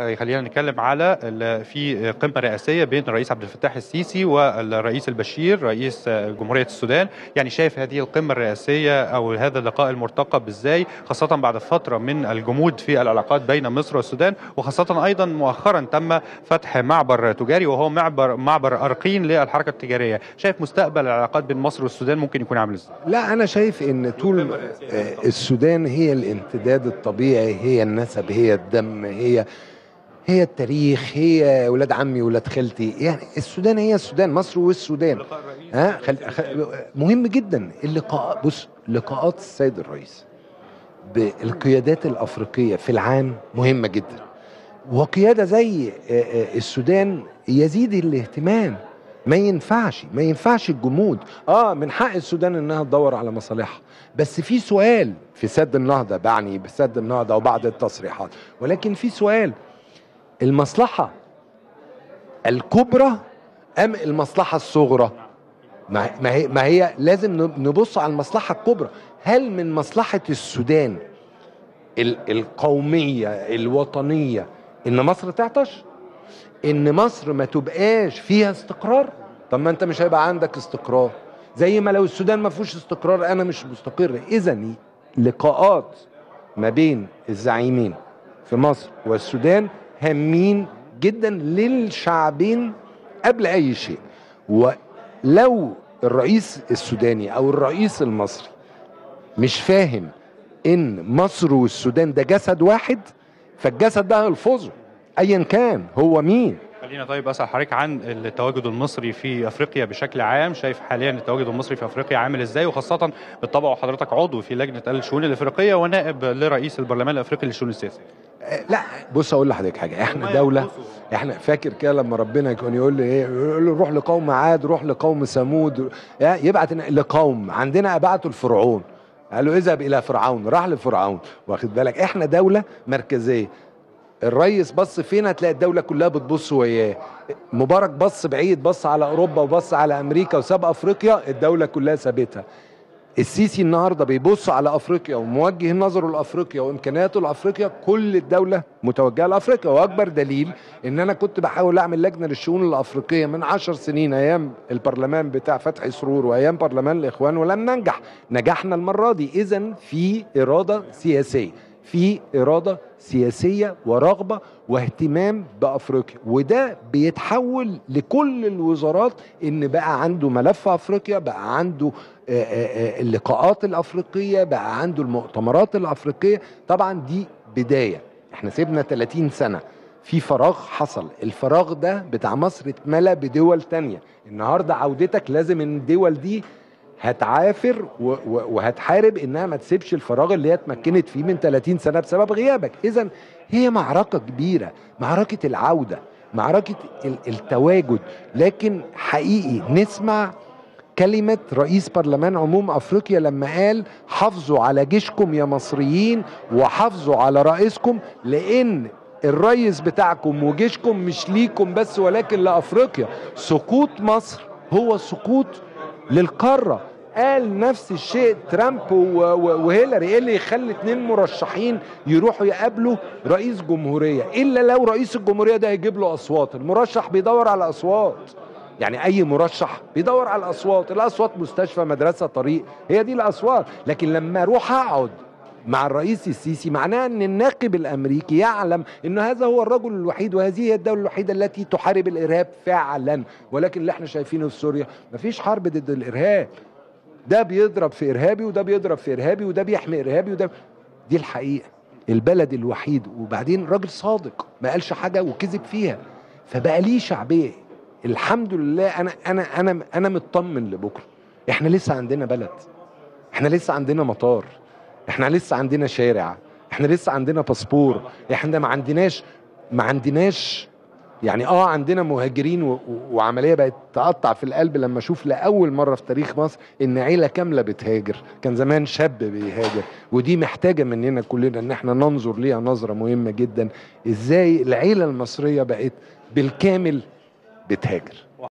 خلينا نتكلم على ال- في قمه رئاسيه بين الرئيس عبد الفتاح السيسي والرئيس البشير رئيس جمهوريه السودان يعني شايف هذه القمه الرئاسيه او هذا اللقاء المرتقب ازاي خاصه بعد فتره من الجمود في العلاقات بين مصر والسودان وخاصه ايضا مؤخرا تم فتح معبر تجاري وهو معبر معبر ارقين للحركه التجاريه شايف مستقبل العلاقات بين مصر والسودان ممكن يكون عامل ازاي لا انا شايف ان طول آه، السودان هي الامتداد الطبيعي هي النسب هي الدم هي هي التاريخ هي ولاد عمي ولاد خالتي يعني السودان هي السودان مصر والسودان ها خل... خل... مهم جدا اللقاء بص لقاءات السيد الرئيس بالقيادات الافريقيه في العام مهمه جدا وقياده زي آه، آه، السودان يزيد الاهتمام ما ينفعش ما ينفعش الجمود اه من حق السودان انها تدور على مصالحها بس في سؤال في سد النهضه بعني بسد النهضه وبعض التصريحات ولكن في سؤال المصلحه الكبرى ام المصلحه الصغرى ما ما هي ما هي لازم نبص على المصلحه الكبرى هل من مصلحه السودان ال- القوميه الوطنيه ان مصر تعطش ان مصر ما تبقاش فيها استقرار طب ما انت مش هيبقى عندك استقرار زي ما لو السودان ما فيهوش استقرار انا مش مستقر اذا لقاءات ما بين الزعيمين في مصر والسودان هامين جدا للشعبين قبل اي شيء ولو الرئيس السوداني او الرئيس المصري مش فاهم ان مصر والسودان ده جسد واحد فالجسد ده هيلفظه ايا كان هو مين خلينا طيب اسال حضرتك عن التواجد المصري في افريقيا بشكل عام شايف حاليا التواجد المصري في افريقيا عامل ازاي وخاصه بالطبع وحضرتك عضو في لجنه الشؤون الافريقيه ونائب لرئيس البرلمان الافريقي للشؤون السياسيه آه، لا بص اقول لحضرتك حاجه احنا دوله احنا فاكر كده لما ربنا كان يقول لي ايه يقول له روح لقوم عاد روح لقوم ثمود يعني يبعت لقوم عندنا ابعته الفرعون قال له اذهب الى فرعون راح لفرعون واخد بالك احنا دوله مركزيه الريس بص فين هتلاقي الدولة كلها بتبص وياه مبارك بص بعيد بص على أوروبا وبص على أمريكا وساب أفريقيا الدولة كلها سابتها السيسي النهارده بيبص على افريقيا وموجه نظره لافريقيا وامكانياته لافريقيا كل الدوله متوجهه لافريقيا واكبر دليل ان انا كنت بحاول اعمل لجنه للشؤون الافريقيه من عشر سنين ايام البرلمان بتاع فتحي سرور وايام برلمان الاخوان ولم ننجح نجحنا المره دي اذا في اراده سياسيه في اراده سياسيه ورغبه واهتمام بافريقيا وده بيتحول لكل الوزارات ان بقى عنده ملف افريقيا بقى عنده آه، آه، آه، اللقاءات الافريقيه بقى عنده المؤتمرات الافريقيه طبعا دي بدايه احنا سيبنا 30 سنه في فراغ حصل الفراغ ده بتاع مصر اتملى بدول تانية النهارده عودتك لازم ان الدول دي هتعافر و- و- وهتحارب انها ما تسيبش الفراغ اللي هي اتمكنت فيه من 30 سنه بسبب غيابك اذا هي معركه كبيره معركه العوده معركه ال- التواجد لكن حقيقي نسمع كلمة رئيس برلمان عموم أفريقيا لما قال حافظوا على جيشكم يا مصريين وحافظوا على رئيسكم لأن الرئيس بتاعكم وجيشكم مش ليكم بس ولكن لأفريقيا سقوط مصر هو سقوط للقارة قال نفس الشيء ترامب و- و- وهيلاري ايه اللي يخلي اتنين مرشحين يروحوا يقابلوا رئيس جمهورية الا لو رئيس الجمهورية ده هيجيب له اصوات المرشح بيدور على اصوات يعني اي مرشح بيدور على الاصوات الاصوات مستشفى مدرسه طريق هي دي الاصوات لكن لما اروح اقعد مع الرئيس السيسي معناه ان الناخب الامريكي يعلم ان هذا هو الرجل الوحيد وهذه هي الدوله الوحيده التي تحارب الارهاب فعلا ولكن اللي احنا شايفينه في سوريا مفيش حرب ضد الارهاب ده بيضرب في ارهابي وده بيضرب في ارهابي وده بيحمي ارهابي وده دي الحقيقه البلد الوحيد وبعدين راجل صادق ما قالش حاجه وكذب فيها فبقى ليه شعبيه الحمد لله انا انا انا انا مطمن لبكره احنا لسه عندنا بلد احنا لسه عندنا مطار احنا لسه عندنا شارع احنا لسه عندنا باسبور احنا ما عندناش ما عندناش يعني اه عندنا مهاجرين و- و- وعمليه بقت تقطع في القلب لما اشوف لاول مره في تاريخ مصر ان عيله كامله بتهاجر كان زمان شاب بيهاجر ودي محتاجه مننا كلنا ان احنا ننظر ليها نظره مهمه جدا ازاي العيله المصريه بقت بالكامل بتهاجر